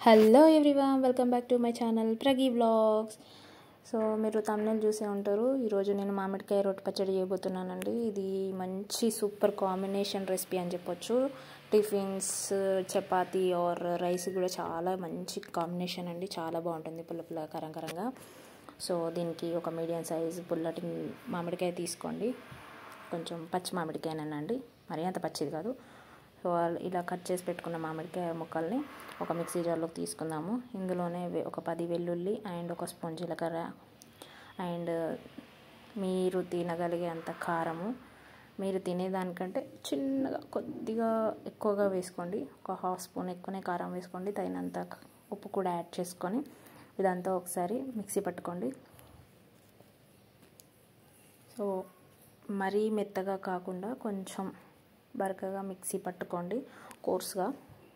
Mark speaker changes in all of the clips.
Speaker 1: hello everyone welcome back to my channel Pragi blogs so మీరు తమిళ చూసే ఉంటారు ఈరోజు నేను మామిడికాయ రొట్టె పచ్చడి చేయబోతున్నానండి ఇది మంచి సూపర్ కాంబినేషన్ రెసిపీ అని చెప్పొచ్చు టిఫిన్స్ చపాతీ ఆర్ రైస్ కూడా చాలా మంచి కాంబినేషన్ అండి చాలా బాగుంటుంది పుల్ల పుల్ల కరంకరంగా సో దీనికి ఒక మీడియం సైజ్ పుల్లటి మామిడికాయ తీసుకోండి కొంచెం పచ్చి మామిడికాయనండి మరీ అంత పచ్చిది కాదు సో ఇలా కట్ చేసి పెట్టుకున్న మామిడికాయ ముక్కల్ని ఒక మిక్సీ జార్లోకి తీసుకుందాము ఇందులోనే ఒక పది వెల్లుల్లి అండ్ ఒక స్పూన్ జీలకర్ర అండ్ మీరు తినగలిగే అంత కారము మీరు తినేదానికంటే చిన్నగా కొద్దిగా ఎక్కువగా వేసుకోండి ఒక హాఫ్ స్పూన్ ఎక్కువనే కారం వేసుకోండి తగినంత ఉప్పు కూడా యాడ్ చేసుకొని ఇదంతా ఒకసారి మిక్సీ పట్టుకోండి సో మరీ మెత్తగా కాకుండా కొంచెం బరకగా మిక్సీ పట్టుకోండి కోర్స్గా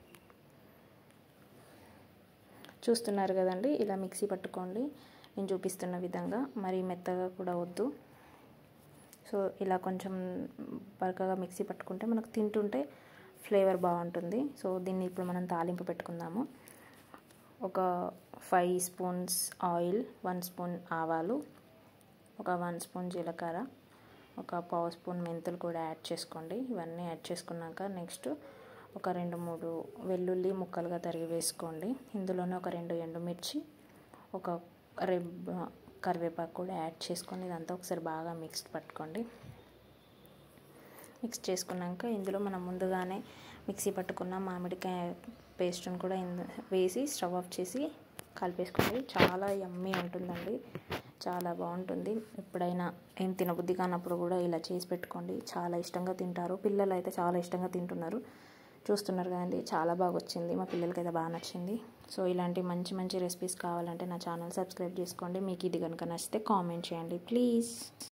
Speaker 1: చూస్తున్నారు కదండి ఇలా మిక్సీ పట్టుకోండి నేను చూపిస్తున్న విధంగా మరీ మెత్తగా కూడా వద్దు సో ఇలా కొంచెం బరకగా మిక్సీ పట్టుకుంటే మనకు తింటుంటే ఫ్లేవర్ బాగుంటుంది సో దీన్ని ఇప్పుడు మనం తాలింపు పెట్టుకుందాము ఒక five spoons oil one spoon ఆవాలు ఒక వన్ స్పూన్ జీలకర్ర ఒక పావు స్పూన్ మెంతులు కూడా యాడ్ చేసుకోండి ఇవన్నీ యాడ్ చేసుకున్నాక నెక్స్ట్ ఒక రెండు మూడు వెల్లుల్లి ముక్కలుగా తరిగి వేసుకోండి ఇందులోనే ఒక రెండు ఎండుమిర్చి ఒక రెబ్ కరివేపాకు కూడా యాడ్ చేసుకొని ఇదంతా ఒకసారి బాగా మిక్స్ పట్టుకోండి మిక్స్ చేసుకున్నాక ఇందులో మనం ముందుగానే మిక్సీ పట్టుకున్న మామిడికాయ పేస్ట్ని కూడా వేసి స్టవ్ ఆఫ్ చేసి కలిపేసుకోండి చాలా యమ్మీ ఉంటుందండి చాలా బాగుంటుంది ఎప్పుడైనా ఏం తినబుద్ధి కానప్పుడు కూడా ఇలా చేసి పెట్టుకోండి చాలా ఇష్టంగా తింటారు పిల్లలు అయితే చాలా ఇష్టంగా తింటున్నారు చూస్తున్నారు కదండి చాలా బాగా వచ్చింది మా పిల్లలకి అయితే బాగా నచ్చింది సో ఇలాంటి మంచి మంచి రెసిపీస్ కావాలంటే నా ఛానల్ సబ్స్క్రైబ్ చేసుకోండి మీకు ఇది కనుక నచ్చితే కామెంట్ చేయండి ప్లీజ్